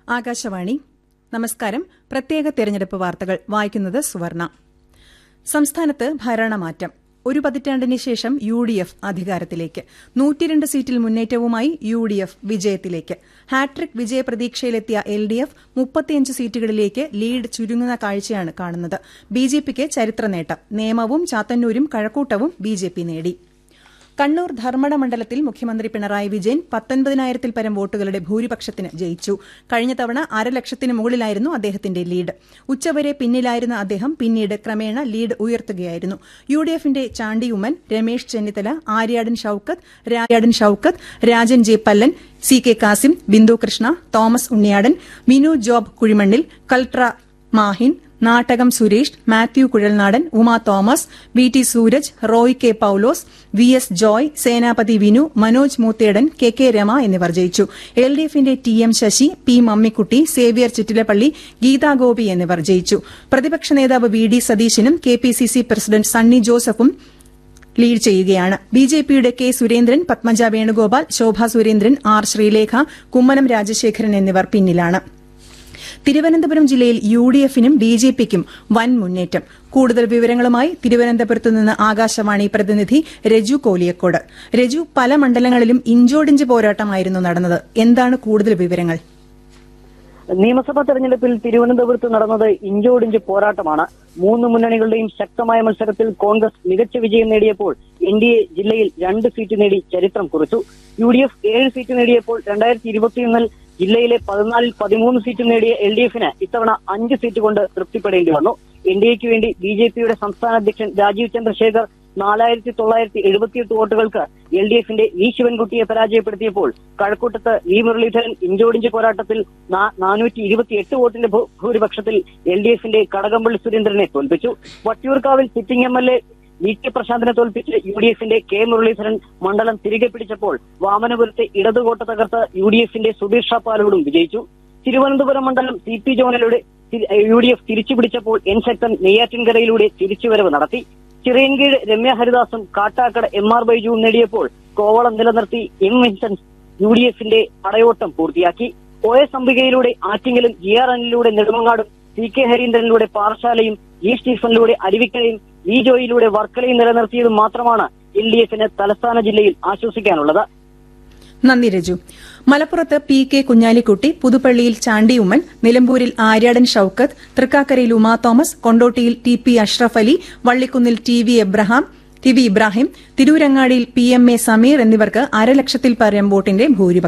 ആകാശവാണി നമസ്കാരം പ്രത്യേക തെരഞ്ഞെടുപ്പ് വാർത്തകൾ വായിക്കുന്നത് സുവർണ സംസ്ഥാനത്ത് ഭരണമാറ്റം ഒരു പതിറ്റാണ്ടിന് ശേഷം യു ഡി എഫ് അധികാരത്തിലേക്ക് നൂറ്റിരണ്ട് സീറ്റിൽ മുന്നേറ്റവുമായി യു ഡി എഫ് വിജയത്തിലേക്ക് ഹാട്രിക് വിജയപ്രതീക്ഷയിലെത്തിയ എൽ ഡി എഫ് മുപ്പത്തിയഞ്ച് സീറ്റുകളിലേക്ക് ലീഡ് ചുരുങ്ങുന്ന കാഴ്ചയാണ് കാണുന്നത് ബി ജെ പിക്ക് ചരിത്ര നേട്ടം നേമവും ചാത്തന്നൂരും കഴക്കൂട്ടവും ബി ജെ പി നേടി കണ്ണൂർ ധർമ്മട മണ്ഡലത്തിൽ മുഖ്യമന്ത്രി പിണറായി വിജയൻ പത്തൊൻപതിനായിരത്തിൽ പരം വോട്ടുകളുടെ ഭൂരിപക്ഷത്തിന് ജയിച്ചു കഴിഞ്ഞ തവണ അരലക്ഷത്തിന് മുകളിലായിരുന്നു അദ്ദേഹത്തിന്റെ ലീഡ് ഉച്ചവരെ പിന്നിലായിരുന്ന അദ്ദേഹം പിന്നീട് ക്രമേണ ലീഡ് ഉയർത്തുകയായിരുന്നു യു ഡി എഫിന്റെ ചാണ്ടി ഉമ്മൻ രമേശ് ചെന്നിത്തല ആര്യാടൻ ഷൌക്കത്ത് രാര്യാടൻ Shoukath Rajan J Pallan C K Kasim Bindu Krishna Thomas Unniyadan Minu Job Kuzhimannil കൽട്ര Mahin Nattakam Suresh Mathew Kuzhalnadan Uma Thomas V T Sooraj Roy K Paulose V S Joy Senapathi Vinu Manoj Moothedan K K Rama എന്നിവർ ജയിച്ചു എൽ ഡി എഫിന്റെ T M Sasi P Mammikutty Xavier Chittilappally Geetha Gopi എന്നിവർ ജയിച്ചു പ്രതിപക്ഷ നേതാവ് വി ഡി സതീശനും K P C C president Sunny ജോസഫും ലീഡ് ചെയ്യുകയാണ് ബി ജെ പിയുടെ കെ സുരേന്ദ്രൻ പത്മജ വേണുഗോപാൽ ശോഭ സുരേന്ദ്രൻ ആർ ശ്രീലേഖ കുമ്മനം രാജശേഖരൻ എന്നിവർ പിന്നിലാണ് തിരുവനന്തപുരം ജില്ലയിൽ യു ഡി എഫിനും ബി ജെ പിക്കും വൻ മുന്നേറ്റം കൂടുതൽ വിവരങ്ങളുമായി തിരുവനന്തപുരത്ത് നിന്ന് ആകാശവാണി പ്രതിനിധി രജു കോലിയക്കോട് രജു പല മണ്ഡലങ്ങളിലും ഇഞ്ചോടിഞ്ച് പോരാട്ടമായിരുന്നു നടന്നത് എന്താണ് കൂടുതൽ വിവരങ്ങൾ നിയമസഭാ തെരഞ്ഞെടുപ്പിൽ തിരുവനന്തപുരത്ത് നടന്നത് ഇഞ്ചോടിഞ്ച് പോരാട്ടമാണ് മൂന്ന് മുന്നണികളുടെയും ശക്തമായ മത്സരത്തിൽ കോൺഗ്രസ് മികച്ച വിജയം നേടിയപ്പോൾ എൻ ഡി എ ജില്ലയിൽ രണ്ട് സീറ്റ് നേടി ചരിത്രം കുറിച്ചു യു ഡി എഫ് ഏഴ് സീറ്റ് നേടിയപ്പോൾ രണ്ടായിരത്തി ഇരുപത്തിയൊന്നിൽ ജില്ലയിലെ പതിനാലിൽ പതിമൂന്ന് സീറ്റ് നേടിയ എൽ ഡി എഫിന് ഇത്തവണ അഞ്ച് സീറ്റ് കൊണ്ട് തൃപ്തിപ്പെടേണ്ടി വന്നു എൻ ഡി എക്ക് വേണ്ടി ബി ജെ പിയുടെ സംസ്ഥാന അധ്യക്ഷൻ രാജീവ് ചന്ദ്രശേഖർ നാലായിരത്തി തൊള്ളായിരത്തി എഴുപത്തിയെട്ട് വോട്ടുകൾക്ക് എൽ ഡി എഫിന്റെ വി ശിവൻകുട്ടിയെ പരാജയപ്പെടുത്തിയപ്പോൾ കഴക്കൂട്ടത്ത് വി മുരളീധരൻ ഇഞ്ചോടിഞ്ച് പോരാട്ടത്തിൽ നാനൂറ്റി ഇരുപത്തിയെട്ട് വോട്ടിന്റെ ഭൂരിപക്ഷത്തിൽ എൽ ഡി എഫിന്റെ കടകംപള്ളി സുരേന്ദ്രനെ തോൽപ്പിച്ചു വട്ടിയൂർക്കാവിൽ sitting M L A V K പ്രശാന്തിനെ തോൽപ്പിച്ച് യു ഡി എഫിന്റെ കെ മുരളീധരൻ മണ്ഡലം തിരികെ പിടിച്ചപ്പോൾ വാമനപുരത്തെ ഇടതുകോട്ട തകർത്ത് യു ഡി എഫിന്റെ സുധീർ ഷാ പാലോടും വിജയിച്ചു തിരുവനന്തപുരം മണ്ഡലം സി പി ജോണിലൂടെ യു ഡി എഫ് തിരിച്ചുപിടിച്ചപ്പോൾ എൻ ശക്തൻ നെയ്യാറ്റിൻകരയിലൂടെ തിരിച്ചുവരവ് നടത്തി ചിറയൻകീഴ് രമ്യ ഹരിദാസും കാട്ടാക്കട എം ആർ ബൈജുവും നേടിയപ്പോൾ കോവളം നിലനിർത്തി എം വിൻസെന്റ് യു ഡി എഫിന്റെ പടയോട്ടം പൂർത്തിയാക്കി ഒ എസ് അംബികയിലൂടെ ആറ്റിങ്ങലും ജി ആർ അനിലൂടെ നെടുമങ്ങാടും സി കെ ഹരീന്ദ്രനിലൂടെ പാറശാലയും ഇ സ്റ്റീഫനിലൂടെ അരുവിക്കരയും ഇ ജോയിലൂടെ വർക്കലയും നിലനിർത്തിയതും മാത്രമാണ് എൽ ഡി എഫിന് തലസ്ഥാന ജില്ലയിൽ ആശ്വസിക്കാനുള്ളത് നന്ദി രജു മലപ്പുറത്ത് പി കെ കുഞ്ഞാലിക്കുട്ടി പുതുപ്പള്ളിയിൽ ചാണ്ടി ഉമ്മൻ നിലമ്പൂരിൽ ആര്യാടൻ ഷൌക്കത്ത് തൃക്കാക്കരയിൽ ഉമാ തോമസ് കൊണ്ടോട്ടിയിൽ ടി പി അഷ്റഫ് അലി വള്ളിക്കുന്നിൽ T V Abraham T V Ibrahim തിരൂരങ്ങാടിയിൽ പി എം എ സമീർ എന്നിവർക്ക് അരലക്ഷത്തിൽ പരം വോട്ടിന്റെ ഭൂരിപക്ഷം